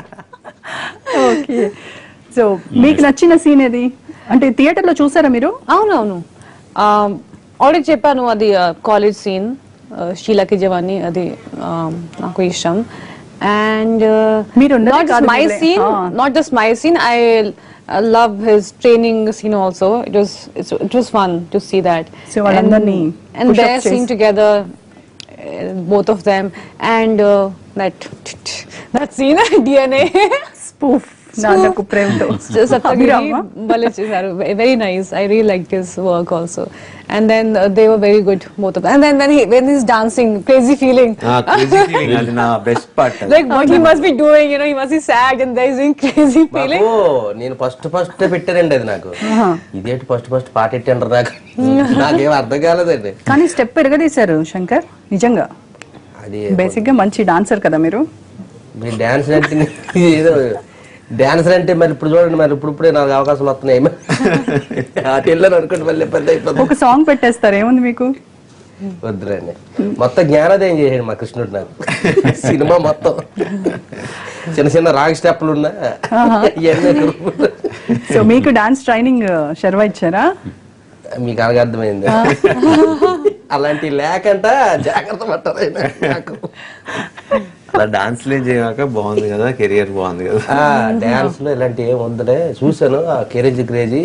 Okay so మీకు నచ్చిన సీన్ ఏది అంటే థియేటర్ లో చూసారా మీరు అవునవును ఆల్రెడీ చెప్పాను అది కాలేజ్ సీన్ షీలాకి జవాని అది um, నాకు ఇష్టం అండ్ మీరు ఉన్నదే నాట్ కాదు మై మీరే. Scene Ah. Not just my scene I love his training scene also it was it was fun to see that So వాళ్ళందరినీ and push up there scene చేసి- together both of them and uh, that that scene DNA spoof Nannaku Prematho Saptagiri అభిరామా? Bale చేశారు. very nice I really liked his work also and then uh, they were very good both of them and then when he when he's dancing crazy feeling crazy feeling అది నా best part like what he must be doing you know he must be sad and there is doing crazy feeling మాకు నేను ఫస్ట్ ఫస్ట్ పెట్టారండి అది నాకు ఇదేంటి ఫస్ట్ ఫస్ట్ పాట పెట్టండి నాకు నాకేం అర్థం కాలేదండి కానీ స్టెప్ పెరగదీశారు శంకర్ నిజంగా అది బేసిక్ గా మంచి డాన్సర్ కదా మీరు మీ డాన్స్ అంటే నీ- ఏదో డాన్సర్ అంటే మరి ఇప్పుడు చూడండి మరి ఇప్పుడు ఇప్పుడే నాకు అవకాశాలు వస్తున్నాయి అటు వెళ్ళాను అనుకోండి మళ్ళీ పెద్ద అయిపోతుంది ఒక సాంగ్ పెట్టేస్తారు ఏముంది మీకు వద్దురండి మొత్తం జ్ఞానోదయం చేసాడు మా కృష్ణుడు నాకు సినిమా మొత్తం చిన్న చిన్న రాగ్ స్టెప్లు ఉన్నా ఇవన్నీ ఎదురు- సో మీకు డాన్స్ ట్రైనింగ్ శర్వా ఇచ్చారా మీకు అలాగ అర్థమైంది అలాంటి లేకంట జాగ్రత్త పట్టారు ఆయన నాకు అలా డాన్స్ లేం చేయక బాగుంది కదా కెరియర్ బాగుంది కదా డాన్స్ లో ఇలాంటి ఏం ఉందలే చూసాను ఆ కెరేజ్ క్రేజీ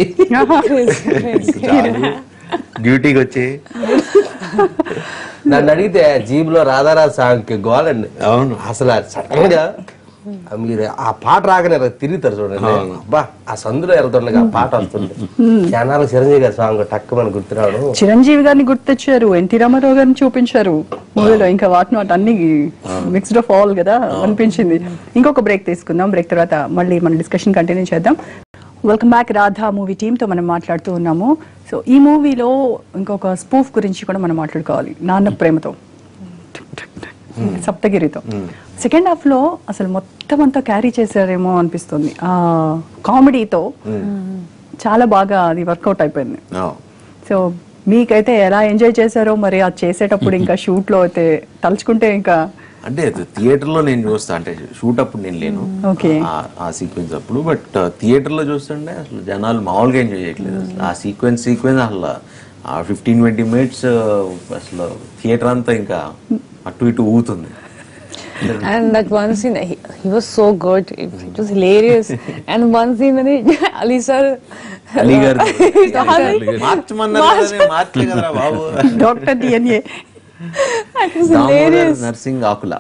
డ్యూటీకి వచ్చి నన్ను అడిగితే జీబ్ లో రాధారాజ్ సాంగ్ కి గోలండి అవును. అసలు సడన్ గా ఆ మీరు ఆ పాట రాగానే ఇలా తిరుగుతారు చూడండి అబ్బా ఆ సందులో వెళ్తుండగా ఆ పాట వస్తుంది జనాలు చిరంజీవి గారి సాంగ్ టక్కుమని గుర్తురావడం చిరంజీవి గారిని గుర్తొచ్చారు ఎన్టీ రామారావు గారిని చూపించారు మూవీలో ఇంకా వాటిని వాటి అన్ని మిక్స్డ్ ఆఫ్ ఆల్ కదా అనిపించింది ఇంకొక బ్రేక్ తీసుకుందాం బ్రేక్ తర్వాత మళ్ళీ మన డిస్కషన్ కంటిన్యూ చేద్దాం welcome back Radha movie team తో మనం మాట్లాడుతూ ఉన్నాము సో ఈ మూవీలో ఇంకొక స్పూఫ్ గురించి కూడా మనం మాట్లాడుకోవాలి నాన్న ప్రేమతో సప్తగిరితో సెకండ్ హాఫ్ లో అసలు మొత్తం అంతా క్యారీ చేశారేమో అనిపిస్తుంది ఆ కామెడీతో చాలా బాగా అది వర్కౌట్ అయిపోయింది అవును. సో మీకైతే ఎలా ఎంజాయ్ చేశారో మరి అది చేసేటప్పుడు ఇంకా షూట్ లో అయితే తలుచుకుంటే ఇంకా అంటే థియేటర్ లో నేను చూస్తా అంటే షూట్ అప్పుడు నేను లేను Okay. ఆ- ఆ సీక్వెన్స్ అప్పుడు బట్ థియేటర్ లో చూస్తుంటే అసలు జనాలు మామూలుగా ఎంజాయ్ చేయట్లేదు అసలు ఆ సీక్వెన్స్ సీక్వెన్స్ అసలు ఆ ఫిఫ్టీన్ ట్వంటీ మినిట్స్ అసలు థియేటర్ అంతా ఇంకా అటు ఇటు ఊగుతుంది and that one scene he, he was so good it, it was hilarious and one scene when he Ali sir Ali గారు Ali- మార్చమన్నారు కదా, నేను మార్చలే కదరా బాబు doctor DNA that was Damodar hilarious Narsing Akula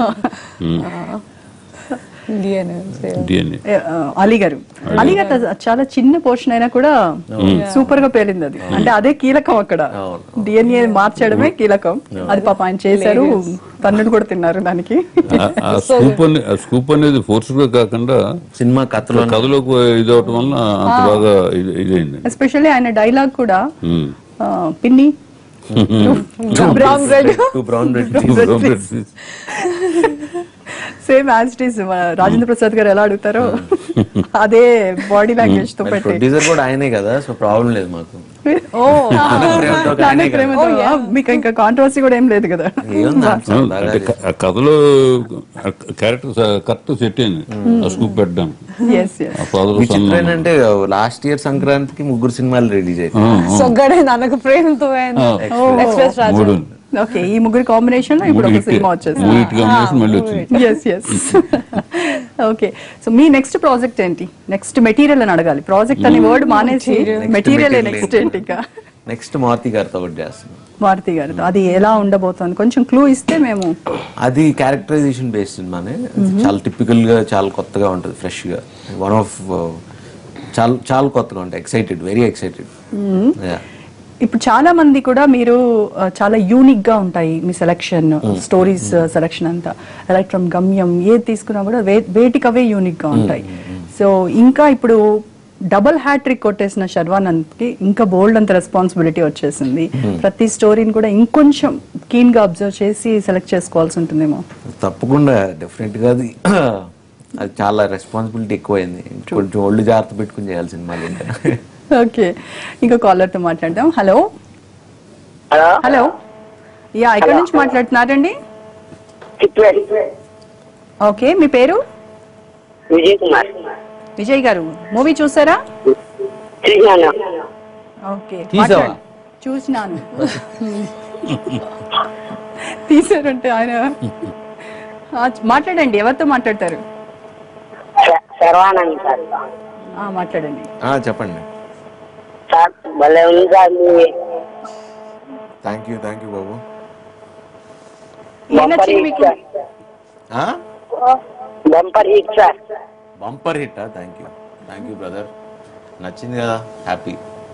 DNA, so- DNA Ali గారు అలీ గారు త- చాలా చిన్న పోర్షన్ అయినా కూడా సూపర్ గా పేలింది అది అంటే అదే కీలకం అక్కడ డిఎన్ఏ మార్చడమే కీలకం అది పాప ఆయన చేశారు తన్నుడు కూడా తిన్నారు దానికి ఆ- ఆ స్కూప్ అనే ఆ స్కూప్ అనేది ఫోర్స్ గా కాకుండా సినిమా కథలో కథలోకి ఇది అవటం వల్ల అంత బాగా ఇది- ఇదైంది ఎస్పెషల్లీ ఆయన డైలాగ్ కూడా ఉమ్. ఆ, పిన్ని brown bread two brown red same as it is Rajendra Prasad గారు ఎలా అడుగుతారో అదే బాడీ లాంగ్వేజ్ తో పెట్టి ప్రొడ్యూసర్ కూడా ఆయనే కదా సో ప్రాబ్లం లేదు మాకు ఓ ప్రేమతో నాన్న ఆయనే కదా. ప్రేమతో ఆ, మీకు ఇంకా కాంట్రవర్సీ కూడా ఏం లేదు కదా ఏముంది ఆ, అసలు బాగా అంటే క- ఆ కథలో క్యారెక్టర్ కరెక్ట్ సెట్ అయింది ఆ స్కూప్ పెట్టడం ఎస్ ఎస్ ఆ ఫాదర్ విచిత్రం ఏంటంటే లాస్ట్ ఇయర్ సంక్రాంతికి ముగ్గురు సినిమాలు రిలీజ్ అయ్యాయి సొగ్గడే నాన్నకు ప్రేమతో ఆయన ఎక్స్ప్రెస్ రాజు మూడు ఓకే ఈ ముగ్గురు కాంబినేషన్ లో ఇప్పుడు ఒక సినిమా వచ్చేసింది మూడు కాంబినేషన్ మళ్ళీ వచ్చింది ఎస్ ఎస్ ఓకే సో మీ నెక్స్ట్ ప్రాజెక్ట్ ఏంటి నెక్స్ట్ మెటీరియల్ అని అడగాలి ప్రాజెక్ట్ అనే వర్డ్ మానేసి మెటీరియల్ నెక్స్ట్ ఏంటి ఇంకా నెక్స్ట్ మారుతి గారితో ఒకటి చేస్తున్నాను మారుతి గారితో అది ఎలా ఉండబోతోంది కొంచెం క్లూ ఇస్తే మేము అది క్యారెక్టరైజేషన్ బేస్డ్ సినిమానే చాలా టిపికల్ గా చాలా కొత్తగా ఉంటుంది ఫ్రెష్ గా వన్ ఆఫ్ చాలా చాలా కొత్తగా ఉంటాయి ఎక్సైటెడ్ వెరీ ఎక్సైటెడ్ ఇప్పుడు చాలా మంది కూడా మీరు ఆ, చాలా యూనిక్ గా ఉంటాయి మీ సెలక్షన్ స్టోరీస్ సెలక్షన్ అంతా రైట్ ఫ్రమ్ గమ్యం ఏది తీసుకున్నా కూడా వే- వేటికవే యూనిక్ గా ఉంటాయి సో ఇంకా ఇప్పుడు డబుల్ హ్యాట్రిక్ కొట్టేసిన శర్వానంద్ కి ఇంకా బోల్డ్ అంత రెస్పాన్సిబిలిటీ వచ్చేసింది ప్రతి స్టోరీని కూడా ఇంకొంచెం కీన్ గా అబ్జర్వ్ చేసి సెలెక్ట్ చేసుకోవాల్సి ఉంటుందేమో తప్పకుండా డెఫినెట్ గా అది అది చాలా రెస్పాన్సిబిలిటీ ఎక్కువైంది కొంచెం ఒళ్ళు జాగ్రత్త పెట్టుకుని చేయాలి సినిమాలు అంటే ఓకే ఇంకా కాలర్ తో మాట్లాడదాం హలో హలో హలో యా ఎక్కడి నుంచి మాట్లాడుతున్నారండి చిట్వేల్ ఓకే మీ పేరు విజయ్ కుమార్ విజయ్ గారు మూవీ చూసారా చూశాను ఓకే తీసావా? మాట్లాడు. చూసినాను తీసారంటే ఆయన ఆ, మాట్లాడండి ఎవరితో మాట్లాడతారు శ- శర్వానంద్ సార్ ఆ, మాట్లాడండి ఆ, చెప్పండి సార్ భలే ఉంది sir movie thank you thank you బాబు ఏం నచ్చింది మీకు bumper hit sir bumper hit thank you thank you brother నచ్చింది కదా హ్యాపీ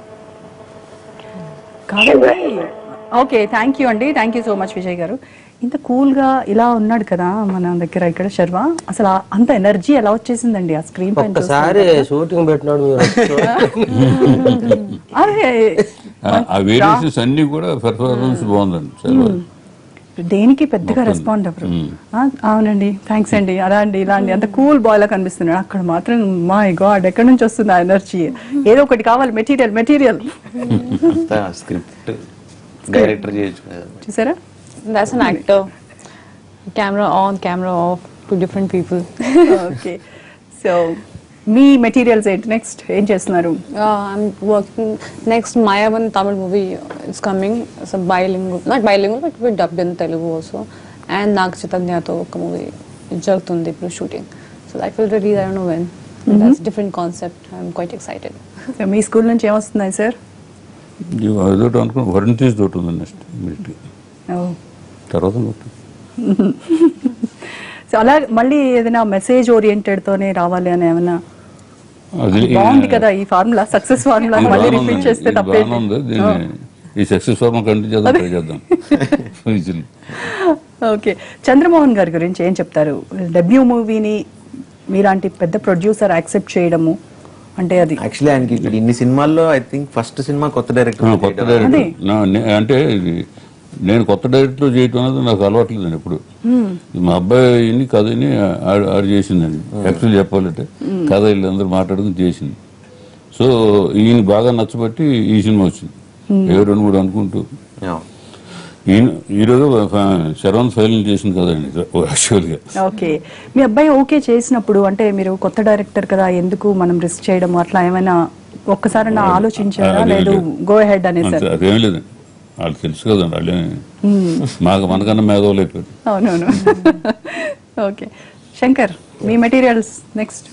కాదండి ఓకే థ్యాంక్ యూ అండి thank you so much Vijay గారు ఇంత కూల్ గా ఇలా ఉన్నాడు కదా మన దగ్గర ఇక్కడ శర్మ అసలు ఆ- అంత ఎనర్జీ ఎలా వచ్చేసిందండి ఆ స్క్రీన్ పైన ఒక్కసారి షూటింగ్ పెట్టినాడు మీరు వచ్చి అదే ఆ- ఆ వేరియేషన్స్ అన్ని కూడా పెర్ఫార్మెన్స్ బాగుందండి చాలా దేనికి పెద్దగా రెస్పాండ్ అవ్వరు ఆ, అవునండి థ్యాంక్స్ అండి అలా అండి ఇలా అండి అంత కూల్ బాయ్ లా కనిపిస్తున్నాడు అక్కడ మాత్రం మై గాడ్ ఎక్కడి నుంచి వస్తుంది ఆ ఎనర్జీ ఏదో ఒకటి కావాలి మెటీరియల్ మెటీరియల్ అంతా స్క్రిప్ట్ డైరెక్టర్ చేయొచ్చు కదా చూసారా That's an actor. Camera on, camera off, two different people. Okay so మీ మెటీరియల్స్ ఏంటి నెక్స్ట్ ఏం చేస్తున్నారు Uh, I'm working next Mayavan Tamil movie is coming. It's a bilingual, not bilingual, but we're dubbed in Telugu also. And Nag Chaitanya ఒక మూవీ జరుగుతుంది ఇప్పుడు shooting so that will release I don't know when that's different concept I'm quite excited so మీ స్కూల్ నుంచి ఏమొస్తున్నాయి సార్ ఇవి అదొకటి అనుకుని వరంటీస్ తోటి ఉంది నెక్స్ట్ ఇమీడియట్గా తర్వాత ఇంకొకటి. సో అలా మళ్ళీ ఏదైనా మెసేజ్ ఓరియంటెడ్ తోనే రావాలి అని ఏమైనా అది బాగుంది కదా ఈ ఫార్ములా సక్సెస్ ఫార్ములా ఇది మళ్ళీ బాగానే రిపీట్ ఉంది. చేస్తే ఇది తప్పేంటి బాగానే ఉంది దీన్ని ఈ సక్సెస్ ఫార్మ్ కంటిన్యూ చేద్దాం ట్రై చేద్దాం Easily. ఓకే చంద్రమోహన్ గారి గురించి ఏం చెప్తారు డెబ్యూ మూవీని మీలాంటి పెద్ద ప్రొడ్యూసర్ యాక్సెప్ట్ చేయడము అంటే అది యాక్చువల్లీ ఆయనకి ఇక్కడ ఇన్ని సినిమాల్లో ఐ థింక్ ఫస్ట్ సినిమా కొత్త ఆ, డైరెక్టర్ కొత్త డైరెక్టర్ నా- నే- అంటే ఇది నేను కొత్త డైరెక్టర్ చేయటం అనేది నాకు అలవాట్లేదండి ఎప్పుడు ఇది మా అబ్బాయిని కథని ఆడు ఆడు చేసిందండి యాక్చువల్లీ చెప్పాలంటే కథ వీళ్ళందరూ మాట్లాడుకుని చేసింది సో ఈయన బాగా నచ్చబట్టి ఈ సినిమా వచ్చింది ఏ రెండు మూడు అనుకుంటూ ఈయన ఈరోజు శరవణ్ ఫైల్ చేసింది కదండి యాక్చువల్గా ఓకే మీ అబ్బాయి ఓకే చేసినప్పుడు అంటే మీరు కొత్త డైరెక్టర్ కదా ఎందుకు మనం రిస్క్ చేయడం అట్లా ఏమైనా ఒక్కసారి నా ఆలోచించారా అదేం లేదు లేదు. గో హెడ్ అనేసారు అంతే, అదేం లేదండి వాళ్ళు తెలుసు కదండి వాళ్ళే మాకు మనకన్నా మేధావులు అయిపోయారు అవునవును ఓకే శంకర్ మీ మెటీరియల్స్ నెక్స్ట్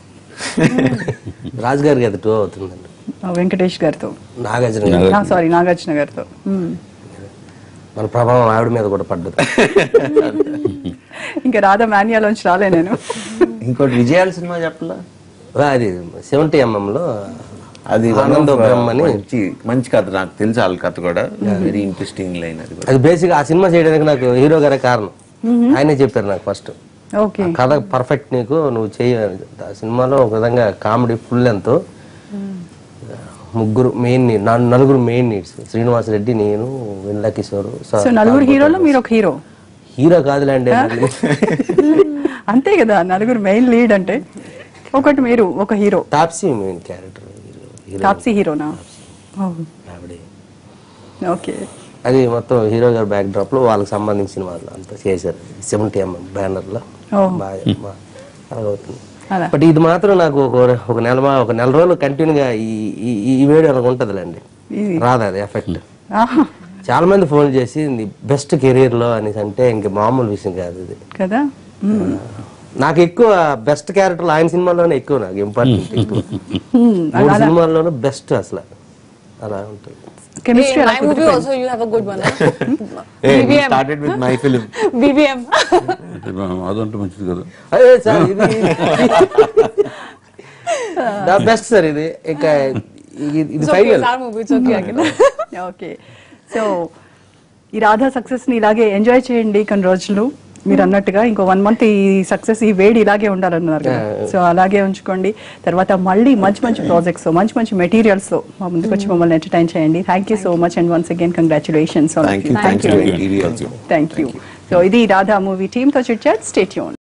రాజు గారికి అది టూ అవుతుందండి వెంకటేష్ గారితో నాగార్జున గారు సారీ నాగార్జున గారితో మ్మ్. మన ప్రభావం ఆవిడ మీద కూడా పడ్డది ఇంకా రాధా మాన్యాలోంచి రాలే నేను ఇంకోటి విజయాల సినిమా చెప్పలా అది సెవెంటీ ఎంఎంలో అది one ఆనంద of, బ్రహ్మ అని మంచి మంచి కథ నాకు తెలుసు వాళ్ళ కథ కూడా వెరీ ఇంట్రెస్టింగ్ లైన్ అది కూడా అది బేసిక్ ఆ సినిమా చేయడానికి నాకు హీరో గారే కారణం ఆయనే చెప్పారు నాకు ఫస్ట్ ఓకే కథ పర్ఫెక్ట్ నీకు నువ్వు చేయ ఆ సినిమాలో ఒక విధంగా కామెడీ ఫుల్ ఎంతో ముగ్గురు మెయిన్ నలుగురు మెయిన్ నీడ్స్ శ్రీనివాస్ రెడ్డి నేను వెన్నెల కిషోర్ సో నలుగురు హీరోలో మీరు ఒక హీరో హీరో కాదులేండి మళ్ళీ. అంతే కదా నలుగురు మెయిన్ లీడ్ అంటే ఒకటి మీరు ఒక hero Taapsee main character hero Taapsee హీరోనా ఆవిడే ఓకే అది మొత్తం హీరో గారి బ్యాక్ డ్రాప్ లో వాళ్ళకి సంబంధించిన వాళ్ళు అంతా చేశారు సెవెంటీ ఎంఎం బ్యానర్ లో ఓ. బాగా బా- బాగా అవుతుంది అలా బట్ ఇది మాత్రం నాకు ఒక ఒక నెల మా- ఒక నెల రోజులు కంటిన్యూగా ఈ ఈ- ఈ వేడి అలాగ ఉంటదిలేండి ఇది. రాదు అది ఎఫెక్ట్ ఆహా, చాలా మంది ఫోన్ చేసి నీ బెస్ట్ కెరీర్ లో అనేసి అంటే ఇంక మామూలు విషయం కాదు ఇది కదా మ్మ్. నాకు ఎక్కువ బెస్ట్ క్యారెక్టర్లు ఆయన సినిమాలోనే ఎక్కువ నాకు ఇంపార్టెంట్ ఎక్కువ మ్మ్. మూడు సినిమాల్లోనూ బెస్ట్ అసలు అలా ఉంటుంది chemistry Hey, my movie also you have a good one. Huh? BBM. Started with my film BBM. అంటే మా- అదంటే మంచిది కదా అదే సార్ ఇది ద బెస్ట్ సార్ ఇది ఇంకా ఇది- ఇది It's okay, final it's our movie. It's okay. I can. Okay so ఈ రాధా సక్సెస్ ని ఇలాగే ఎంజాయ్ చేయండి కొన్ని రోజులు మీరు అన్నట్టుగా ఇంకో వన్ మంత్ ఈ సక్సెస్ ఈ వేడి ఇలాగే ఉండాలన్నారు కదా సో అలాగే ఉంచుకోండి తర్వాత మళ్ళీ మంచి మంచి ప్రాజెక్ట్స్ మంచి మంచి మెటీరియల్స్ తో మా ముందుకు వచ్చి మమ్మల్ని ఎంటర్టైన్ చేయండి thank you so much and once again congratulations thank you thank you thank you so ఇది రాధా మూవీ టీమ్ తో చిట్ చాట్ స్టేట్ యూన్